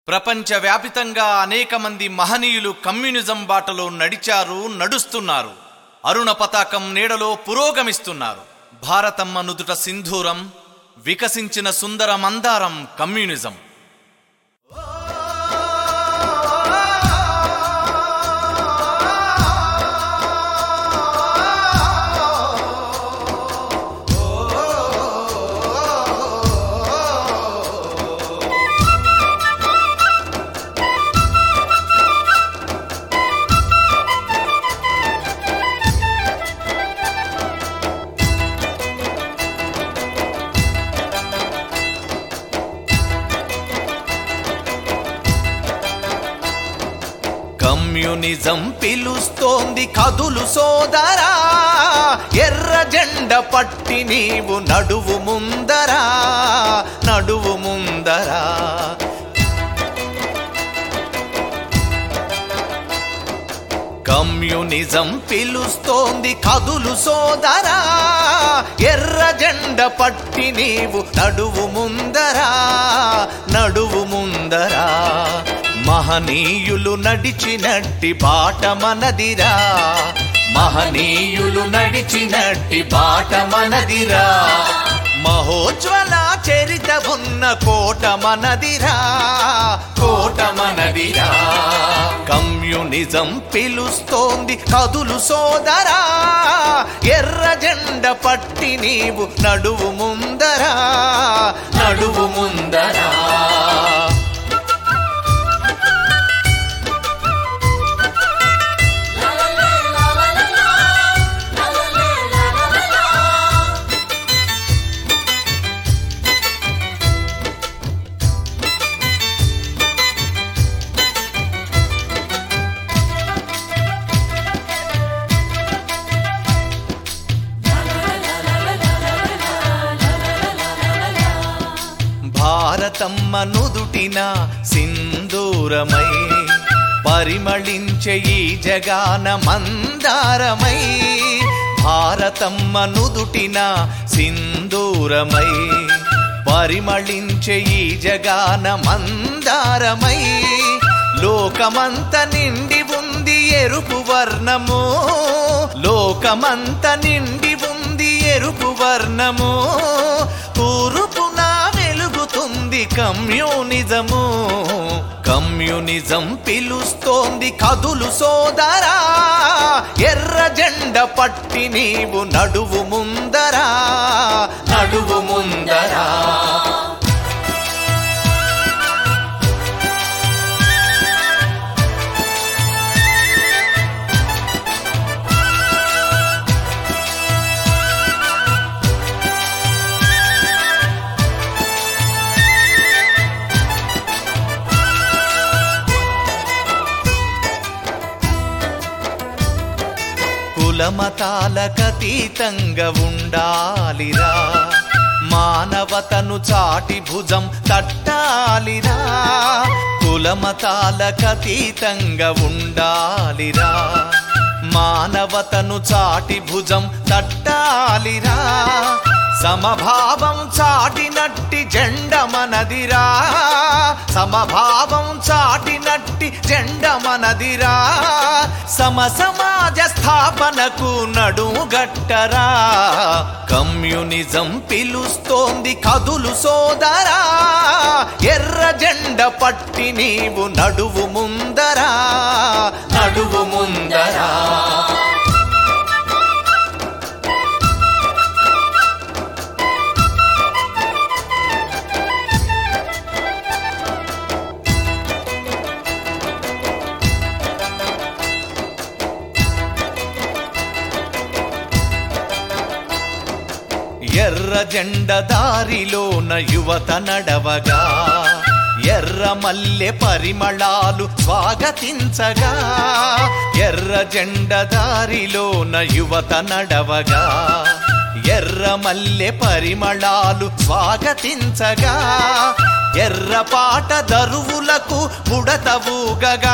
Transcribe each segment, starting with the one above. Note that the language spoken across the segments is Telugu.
ప్రపంచవ్యాపితంగా అనేక మంది మహనీయులు కమ్యూనిజం బాటలో నడిచారు నడుస్తున్నారు అరుణ పతాకం నీడలో పురోగమిస్తున్నారు భారతమ్మ నుదుట సింధూరం వికసించిన సుందర మందారం కమ్యూనిజం కమ్యూనిజం పిలుస్తోంది కదులు సోదరా ఎర్ర జెండ పట్టి నీవు నడువు ముందరా నడువు ముందరా కమ్యూనిజం పిలుస్తోంది కదులు సోదరా ఎర్ర జెండ పట్టి నీవు నడువు ముందరా నడువు ముందరా మహనీయులు నడిచినట్టి బాట మనదిరా మహనీయులు నడిచినట్టి బాట మనదిరా మహోజ్వల చరిత ఉన్న కోట మనదిరా కోట మనదిరా కమ్యూనిజం పిలుస్తోంది కదులు సోదరా ఎర్ర జెండ పట్టి నీవు నడువు ముందరా నడువు ముందరా భారతమ్మ నుదుటిన సింధూరమై పరిమళించే ఈ జగాన మందారమై భారతమ్మ నుదుటిన సింధూరమై పరిమళించే ఈ జగాన మందారమై లోకమంత నిండి ఉంది ఎరుపు వర్ణము లోకమంత నిండి ఉంది ఎరుపు వర్ణము తూరుపున వెలుగుతుంది కమ్యూనిజము కమ్యూనిజం పిలుస్తోంది కదులు సోదరా ఎర్ర జెండ పట్టి నీవు నడువు ముందరా నడువు ముందరా కులమతాలకతీతంగా ఉండాలిరా మానవతను చాటి భుజం తట్టాలిరా కులమతాలకతీతంగా ఉండాలిరా మానవతను చాటి భుజం తట్టాలిరా సమభావం చాటినట్టి జెండ మనదిరా సమభావం చాటినట్టి జెండ మనదిరా సమ సమాజ స్థాపనకు నడుగట్టరా కమ్యూనిజం పిలుస్తోంది కదులు సోదరా ఎర్ర జెండ పట్టి నీవు నడువు ముందరా నడువు ముందరా ఎర్ర జెండ దారిలోన యువత నడవగా ఎర్ర మల్లె పరిమళాలు స్వాగతించగా ఎర్ర జెండ దారిలోన యువత నడవగా ఎర్ర మల్లె పరిమళాలు స్వాగతించగా ఎర్రపాట దరువులకు బుడతవుగగా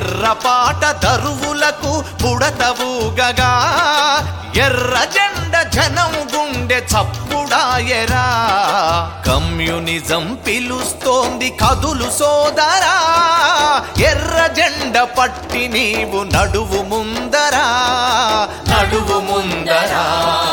ఎర్రపాట దరువులకు బుడతవుగగా ఎర్ర జెండ జనం గుండె చప్పుడాయరా కమ్యూనిజం పిలుస్తోంది కదులు సోదరా ఎర్ర జెండ పట్టి నీవు నడువు ముందరా నడువు ముందరా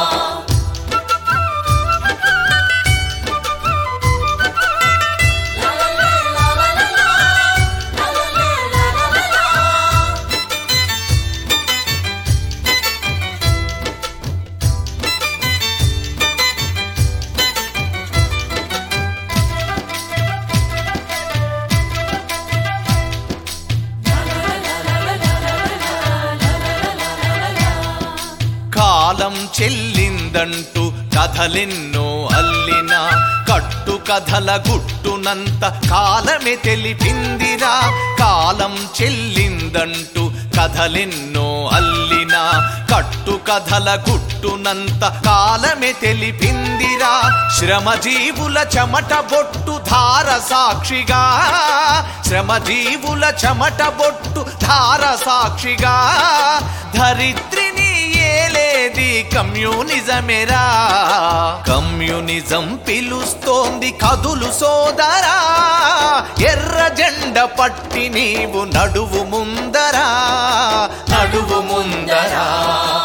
కాలం చెల్లిందంటూ కథలెన్నో అల్లిన కట్టు కథల గుట్టునంత కాలమే తెలిపిందిరా కాలం చెల్లిందంటూ కథలెన్నో అల్లిన కట్టు కథల గుట్టునంత కాలమే తెలిపిందిరా శ్రమజీవుల చెమట బొట్టు ధార సాక్షిగా శ్రమజీవుల చెమట బొట్టు ధార సాక్షిగా ధరిత్రిని ఏలేది కమ్యూనిజమేరా కమ్యూనిజం పిలుస్తోంది కదులు సోదరా ఎర్ర జెండ పట్టి నీవు నడువు ముందరా నడువు ముందరా